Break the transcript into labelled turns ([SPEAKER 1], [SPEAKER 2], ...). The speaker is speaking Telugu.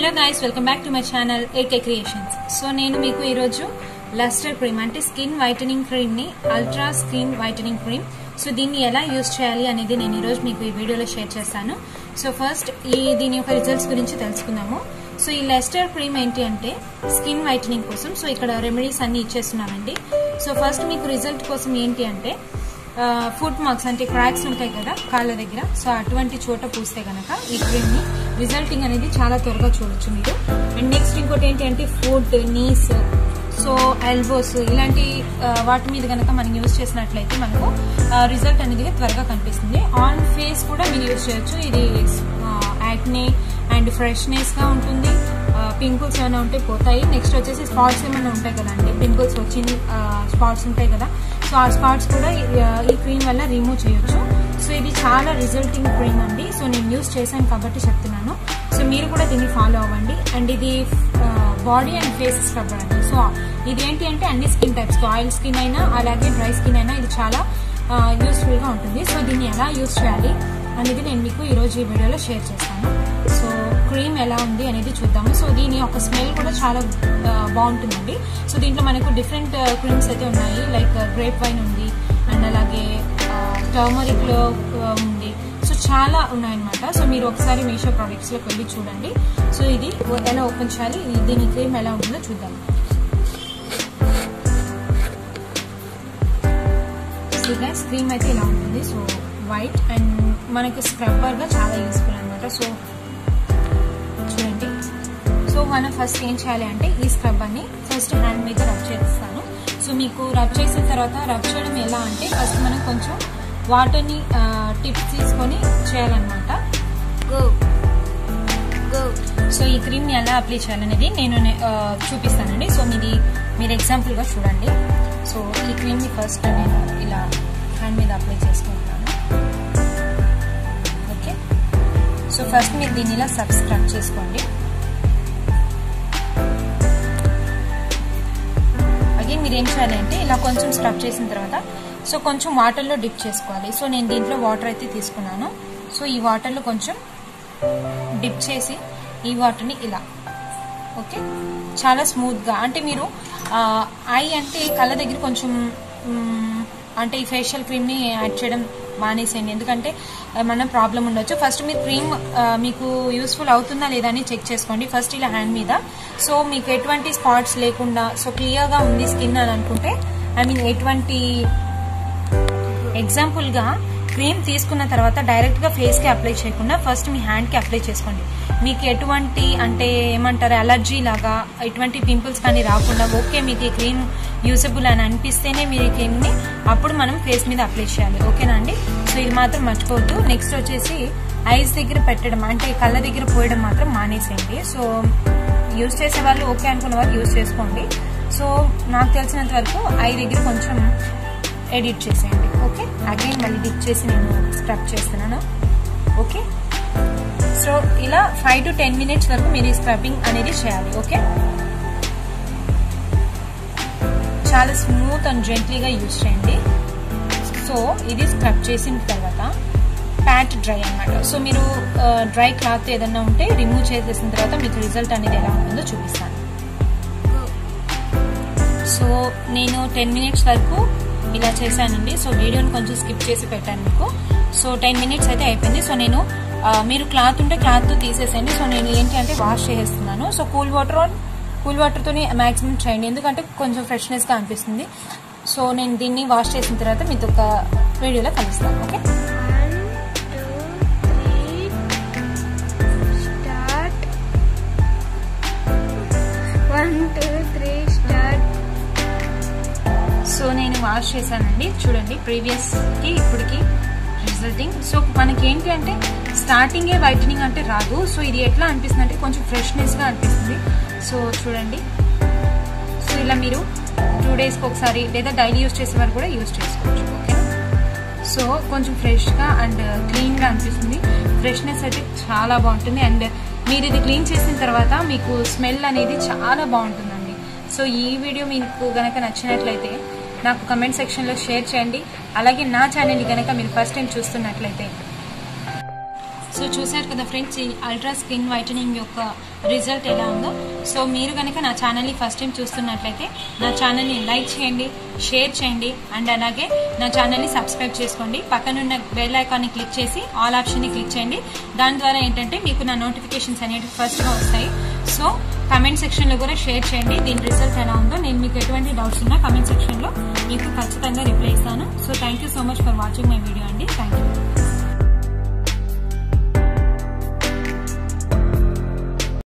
[SPEAKER 1] Hello guys welcome back to my channel AK creations so నేను మీకు ఈరోజు లస్టర్ క్రీమ్ అంటే స్కిన్ వైటనింగ్ క్రీమ్ ని ultra skin whitening cream so దీన్ని ఎలా యూజ్ చేయాలి అనేది నేను ఈరోజు మీకు ఈ వీడియోలో షేర్ చేస్తాను సో ఫస్ట్ ఈ దీని యొక్క రిజల్ట్స్ గురించి తెలుసుకుందాము సో ఈ లెస్టర్ క్రీమ్ ఏంటి అంటే స్కిన్ వైటనింగ్ కోసం సో ఇక్కడ రెమెడీస్ అన్ని ఇచ్చేస్తున్నానండి సో ఫస్ట్ మీకు రిజల్ట్ కోసం ఏంటి అంటే ఫుడ్ మార్క్స్ అంటే క్రాక్స్ ఉంటాయి కదా కాళ్ళ దగ్గర సో అటువంటి చోట పూస్తే గనక ఈ క్రీమ్ ని రిజల్టింగ్ అనేది చాలా త్వరగా చూడొచ్చు మీరు అండ్ నెక్స్ట్ ఇంకోటి ఏంటి అంటే ఫుడ్ నీస్ సో ఎల్బోస్ ఇలాంటి ఆ, వాటి మీద కనుక మనం యూజ్ చేసినట్లయితే మనకు రిజల్ట్ అనేది త్వరగా కనిపిస్తుంది ఆన్ ఫేస్ కూడా మీరు యూజ్ చేయొచ్చు ఇది యాక్నే అండ్ ఫ్రెష్నెస్ గా ఉంటుంది పింపుల్స్ ఏమైనా ఉంటే పోతాయి నెక్స్ట్ వచ్చేసి స్పాట్స్ ఏమైనా ఉంటాయి కదండి పింపుల్స్ వచ్చి స్పాట్స్ ఉంటాయి కదా సో ఆ స్పాట్స్ కూడా ఈ- ఆ, ఈ క్రీమ్ వల్ల రిమూవ్ చేయొచ్చు సో ఇది చాలా రిజల్టింగ్ క్రీమ్ అండి సో నేను యూస్ చేశాను కాబట్టి చెప్తున్నాను సో మీరు కూడా దీన్ని ఫాలో అవ్వండి అండ్ ఇది బాడీ అండ్ ఫేస్ స్క్రబ్బర్ అండి సో ఇది ఏంటి అంటే అన్ని స్కిన్ టైప్స్ ఆయిల్ స్కిన్ అయినా అలాగే డ్రై స్కిన్ అయినా ఇది చాలా యూస్ఫుల్ గా ఉంటుంది సో దీన్ని ఎలా యూస్ చేయాలి అనేది నేను మీకు ఈ రోజు ఈ వీడియోలో షేర్ చేస్తాను సో క్రీమ్ ఎలా ఉంది అనేది చూద్దాము సో దీని ఒక స్మెల్ కూడా చాలా ఆ, బాగుంటుందండి సో దీంట్లో మనకు డిఫరెంట్ క్రీమ్స్ అయితే ఉన్నాయి లైక్ గ్రేప్ వైన్ ఉంది అండ్ అలాగే టర్మరిక్ లో ఆ, ఉంది సో చాలా ఉన్నాయన్నమాట సో మీరు ఒకసారి మీషో ప్రొడక్ట్స్ లోకి వెళ్ళి చూడండి సో ఇది ఎలా ఓపెన్ చేయాలి ఇది- దీని క్రీమ్ ఎలా ఉంటుందో చూద్దాం సో గైస్ క్రీమ్ అయితే ఇలా ఉంటుంది సో వైట్ అండ్ మనకు స్క్రబ్బర్ గా చాలా యూస్ఫుల్ అనమాట సో చూడండి సో మనం ఫస్ట్ ఏం చేయాలి అంటే ఈ స్క్రబ్బర్ ని ఫస్ట్ హ్యాండ్ మీద రబ్ చేస్తాను సో మీకు రబ్ చేసిన తర్వాత రబ్ చేయడం ఎలా అంటే ఫస్ట్ మనం కొంచెం వాటర్ని టిప్స్ తీసుకొని చేయాలన్నమాట సో ఈ క్రీమ్ ని ఎలా అప్లై చేయాలనేది నేను నే- ఆ, చూపిస్తానండి సో మీది మీరు ఎగ్జాంపుల్ గా చూడండి సో ఈ క్రీమ్ ని ఫస్ట్ నేను ఇలా హ్యాండ్ మీద అప్లై చేసుకుంటున్నాను ఓకే సో ఫస్ట్ మీరు దీన్ని ఇలా సబ్స్క్రైబ్ చేసుకోండి అగైన్ మీరు ఏం చేయాలంటే ఇలా కొంచెం స్క్రబ్ చేసిన తర్వాత సో కొంచెం వాటర్లో డిప్ చేసుకోవాలి సో నేను దీంట్లో వాటర్ అయితే తీసుకున్నాను సో ఈ వాటర్లో కొంచెం డిప్ చేసి ఈ వాటర్ని ఇలా ఓకే చాలా స్మూత్గా అంటే మీరు ఐ అంటే కళ్ళ దగ్గర కొంచెం మ్, అంటే ఈ ఫేషియల్ క్రీమ్ని యాడ్ చేయడం మానేసేయండి ఎందుకంటే మన ప్రాబ్లం ఉండొచ్చు ఫస్ట్ మీరు క్రీమ్ మీకు యూస్ఫుల్ అవుతుందా లేదా అని చెక్ చేసుకోండి ఫస్ట్ ఇలా హ్యాండ్ మీద సో మీకు ఎటువంటి స్పాట్స్ లేకుండా సో క్లియర్గా ఉంది స్కిన్ అని అనుకుంటే ఐ మీన్ ఎటువంటి ఎగ్జాంపుల్ గా క్రీమ్ తీసుకున్న తర్వాత డైరెక్ట్ గా ఫేస్ కి అప్లై చేయకుండా ఫస్ట్ మీ హ్యాండ్ కి అప్లై చేసుకోండి మీకు ఎటువంటి అంటే ఏమంటారు అలర్జీ లాగా ఎటువంటి పింపుల్స్ కానీ రాకుండా ఓకే మీకు ఈ క్రీమ్ యూజబుల్ అని అనిపిస్తేనే మీరు ఈ క్రీమ్ ని అప్పుడు మనం ఫేస్ మీద అప్లై చేయాలి ఓకేనా అండి సో ఇది మాత్రం మర్చిపోవద్దు నెక్స్ట్ వచ్చేసి ఐస్ దగ్గర పెట్టడం అంటే కళ్ళ దగ్గర పోయడం మాత్రం మానేసేయండి సో యూజ్ చేసే వాళ్ళు ఓకే అనుకున్న వాళ్ళు యూజ్ చేసుకోండి సో నాకు తెలిసినంత వరకు ఐ దగ్గర కొంచెం ఎడిట్ చేసేయండి ఓకే అగైన్ మళ్ళీ డిప్ చేసి నేను స్క్రబ్ చేస్తున్నాను ఓకే సో ఇలా ఫైవ్ టు టెన్ మినిట్స్ వరకు మీరు ఈ స్క్రబ్బింగ్ అనేది చేయాలి ఓకే చాలా స్మూత్ అండ్ జెంట్లీగా యూజ్ చేయండి సో ఇది స్క్రబ్ చేసిన తర్వాత ప్యాట్ డ్రై అన్నమాట సో మీరు డ్రై క్లాత్ ఏదన్నా ఉంటే రిమూవ్ చేసేసిన తర్వాత మీకు రిజల్ట్ అనేది ఎలా ఉంటుందో చూపిస్తాను సో నేను టెన్ మినిట్స్ వరకు ఇలా చేశానండి సో వీడియోని కొంచెం స్కిప్ చేసి పెట్టాను మీకు సో టెన్ మినిట్స్ అయితే అయిపోయింది సో నేను ఆ, మీరు క్లాత్ ఉంటే క్లాత్ తీసేసేయండి సో నేను ఏంటి అంటే వాష్ చేసేస్తున్నాను సో కూల్ వాటర్ కూల్ వాటర్తోనే మ్యాక్సిమం చేయండి ఎందుకంటే కొంచెం ఫ్రెష్నెస్గా అనిపిస్తుంది సో నేను దీన్ని వాష్ చేసిన తర్వాత మీతో ఒక వీడియోలో కలుస్తాను okay
[SPEAKER 2] One, two, three, start.
[SPEAKER 1] So నేను వాష్ చేశానండి చూడండి ప్రీవియస్ కి ఇప్పటికి రిజల్టింగ్ సో మనకి ఏంటి అంటే స్టార్టింగే వైటనింగ్ అంటే రాదు సో ఇది ఎట్లా అనిపిస్తుంది అంటే కొంచెం ఫ్రెష్నెస్ గా అనిపిస్తుంది సో చూడండి సో ఇలా మీరు టూ డేస్కి ఒకసారి లేదా డైలీ యూస్ చేసేవారు కూడా యూస్ చేసుకోవచ్చు ఓకేనా సో కొంచెం ఫ్రెష్గా అండ్ క్లీన్గా అనిపిస్తుంది ఫ్రెష్నెస్ అయితే చాలా బాగుంటుంది అండ్ మీరు ఇది క్లీన్ చేసిన తర్వాత మీకు స్మెల్ అనేది చాలా బాగుంటుందండి సో ఈ వీడియో మీకు గనక నచ్చినట్లయితే నాకు కమెంట్ సెక్షన్లో షేర్ చేయండి అలాగే నా ఛానల్ని గనక మీరు ఫస్ట్ టైం చూస్తున్నట్లయితే సో చూసారు కదా ఫ్రెండ్స్ ఈ అల్ట్రా స్కిన్ వైటనింగ్ యొక్క రిజల్ట్ ఎలా ఉందో సో మీరు కనుక నా ఛానల్ని ఫస్ట్ టైం చూస్తున్నట్లయితే నా ఛానల్ని లైక్ చేయండి షేర్ చేయండి అండ్ అలాగే నా ఛానల్ని సబ్స్క్రైబ్ చేసుకోండి పక్కనున్న బెల్ ఐకాన్ని క్లిక్ చేసి ఆల్ ఆప్షన్ని క్లిక్ చేయండి దాని ద్వారా ఏంటంటే మీకు నా నోటిఫికేషన్స్ అనేవి ఫస్ట్గా వస్తాయి సో కమెంట్ సెక్షన్లో కూడా షేర్ చేయండి దీని రిజల్ట్ ఎలా ఉందో నేను మీకు ఎటువంటి డౌట్స్ ఉన్నా కమెంట్ సెక్షన్లో మీకు ఖచ్చితంగా రిప్లై ఇస్తాను so thank you so much for watching my video అండి థ్యాంక్ యూ